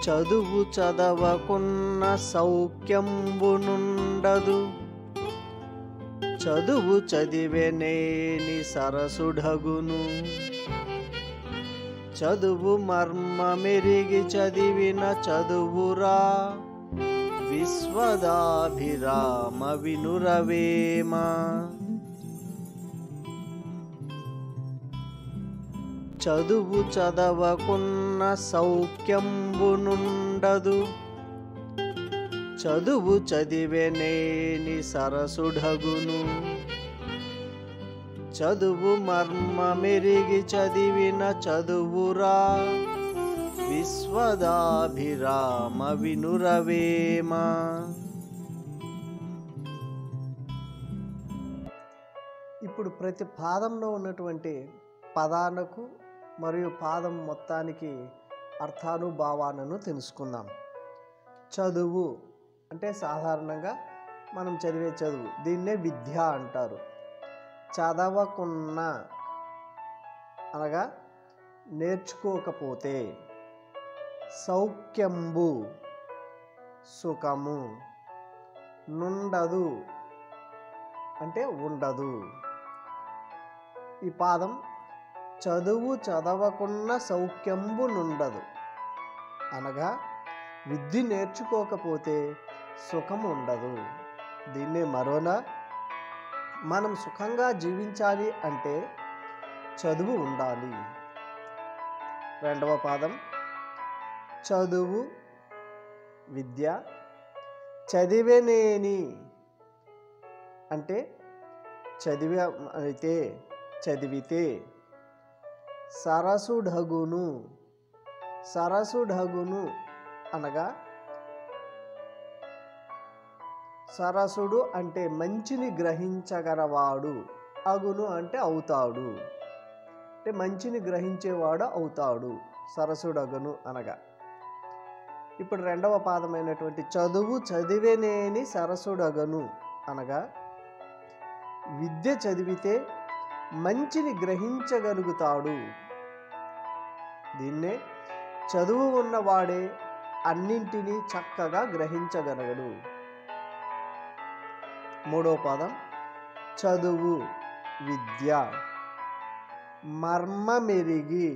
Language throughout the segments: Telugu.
చదువు చదవకున్న సౌఖ్యంబునుండదు చదువు చదివెనేని సరసుఢగును చదువు మర్మ మెరిగి చదివిన చదువురా విశ్వదాభిరామ వినురవేమ చదువు చదవకున్న సౌఖ్యంబునుండదు చదువు చదివెనేని సరసుఢగును చదువు మర్మ మెరిగి చదివిన చదువురా విశ్వదాభిరామ వినురవేమ ఇప్పుడు ప్రతి పాదంలో ఉన్నటువంటి పదాలకు మరియు పాదం మొత్తానికి అర్థాను భావాలను తెలుసుకుందాం చదువు అంటే సాధారణంగా మనం చదివే చదువు దీన్నే విద్య అంటారు చదవకున్న అనగా నేర్చుకోకపోతే సౌఖ్యంబు సుఖము నుండదు అంటే ఉండదు ఈ పాదం చదువు చదవకున్న సౌఖ్యంబు నుండదు అనగా విద్య నేర్చుకోకపోతే సుఖం ఉండదు దీన్నే మరోనా మనం సుఖంగా జీవించాలి అంటే చదువు ఉండాలి రెండవ పాదం చదువు విద్య చదివేనేని అంటే చదివే అయితే చదివితే సరసుఢగును సరసుఢగును అనగా సరసుడు అంటే మంచిని గ్రహించగలవాడు అగును అంటే అవుతాడు అంటే మంచిని గ్రహించేవాడు అవుతాడు సరసుడగును అనగా ఇప్పుడు రెండవ పాదమైనటువంటి చదువు చదివేనేని సరసుడగను అనగా విద్య చదివితే మంచిని గ్రహించగలుగుతాడు దీన్నే చదువు ఉన్నవాడే అన్నింటినీ చక్కగా గ్రహించగలగడు మూడో పదం చదువు విద్య మర్మమెరిగి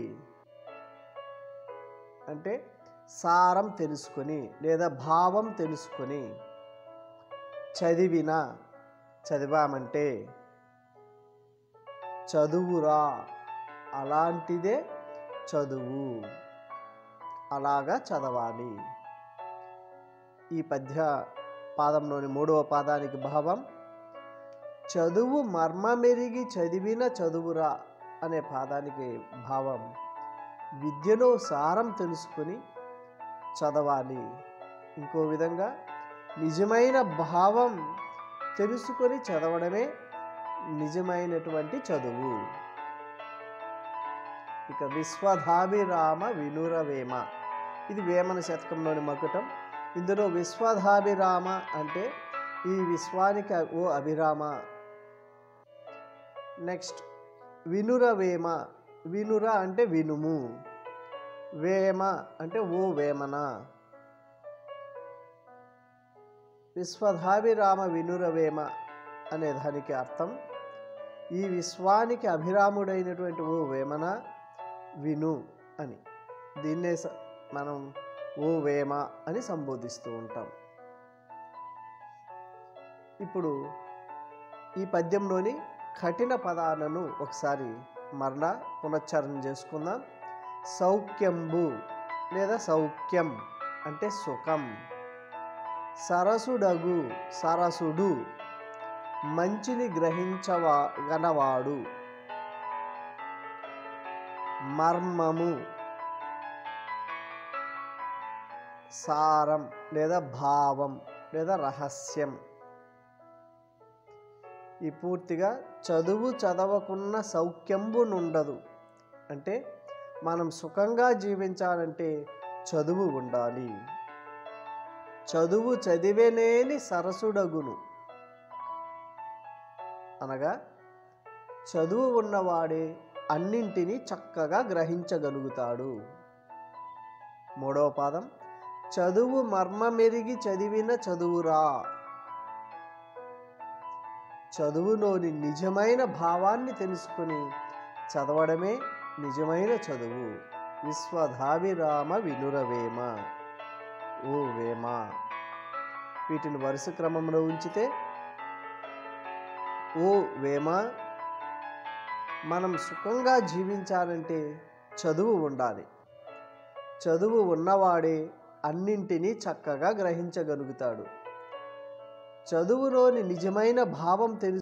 అంటే సారం తెలుసుకొని లేదా భావం తెలుసుకొని చదివిన చదివామంటే చదువురా అలాంటిదే చదువు అలాగా చదవాలి ఈ పద్య పాదంలోని మూడవ పాదానికి భావం చదువు మర్మమెరిగి చదివిన చదువురా అనే పాదానికి భావం విద్యలో సారం తెలుసుకొని చదవాలి ఇంకో విధంగా నిజమైన భావం తెలుసుకొని చదవడమే నిజమైనటువంటి చదువు ఇక విశ్వధాభిరామ వినురవేమ ఇది వేమన శతకంలోని మకుటం ఇందులో విశ్వధాభిరామ అంటే ఈ విశ్వానికి ఓ అభిరామ నెక్స్ట్ వినురవేమ వినుర అంటే వినుము వేమ అంటే ఓ వేమన విశ్వధాభిరామ వినురవేమ అనే దానికి అర్థం ఈ విశ్వానికి అభిరాముడైనటువంటి ఓ వేమన విను అని దీన్నే స- మనం ఓ వేమ అని సంబోధిస్తూ ఉంటాం ఇప్పుడు ఈ పద్యంలోని కఠిన పదాలను ఒకసారి మరలా పునశ్చరణ చేసుకుందాం సౌఖ్యంబు లేదా సౌఖ్యం అంటే సుఖం సరసుడగు సరసుడు మంచిని గ్రహించవా గనవాడు మర్మము సారం లేదా భావం లేదా రహస్యం ఈ పూర్తిగా చదువు చదవకున్న సౌఖ్యంబు నుండదు అంటే మనం సుఖంగా జీవించాలంటే చదువు ఉండాలి చదువు చదివేనేని సరసుడగును అనగా చదువు ఉన్నవాడే అన్నింటినీ చక్కగా గ్రహించగలుగుతాడు మూడవ పాదం చదువు మర్మమెరిగి చదివిన చదువురా చదువులోని నిజమైన భావాన్ని తెలుసుకుని చదవడమే నిజమైన చదువు విశ్వధావిరామ వినురవేమ ఓ వేమ వీటిని వరుస క్రమంలో ఉంచితే ఓ వేమ మనం సుఖంగా జీవించాలంటే చదువు ఉండాలి చదువు ఉన్నవాడే అన్నింటినీ చక్కగా గ్రహించగలుగుతాడు చదువులోని నిజమైన భావం తెలుసు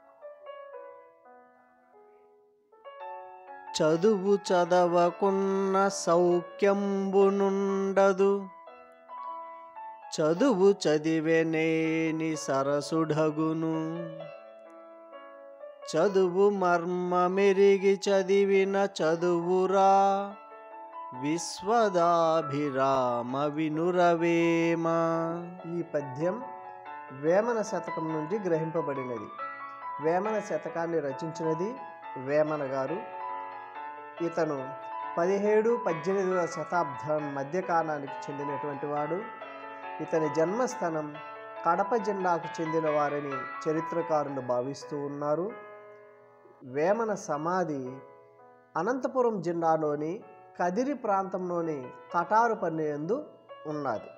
చదువు చదవకున్న సౌఖ్యంబునుండదు చదువు చదివెనేని సరసుఢగును చదువు మర్మమెరిగి చదివిన చదువురా విశ్వదాభిరామ వినురవేమ ఈ పద్యం వేమన శతకం నుండి గ్రహింపబడినది వేమన శతకాన్ని రచించినది వేమన గారు ఇతను పదిహేడు పద్దెనిమిదవ శతాబ్దం మధ్యకాలానికి చెందినటువంటి వాడు ఇతని జన్మస్థానం కడప జిల్లాకు చెందిన వారని చరిత్రకారులు భావిస్తూ ఉన్నారు వేమన సమాధి అనంతపురం జిల్లాలోని కదిరి ప్రాంతంలోని కటారుపల్లి యందు ఉన్నది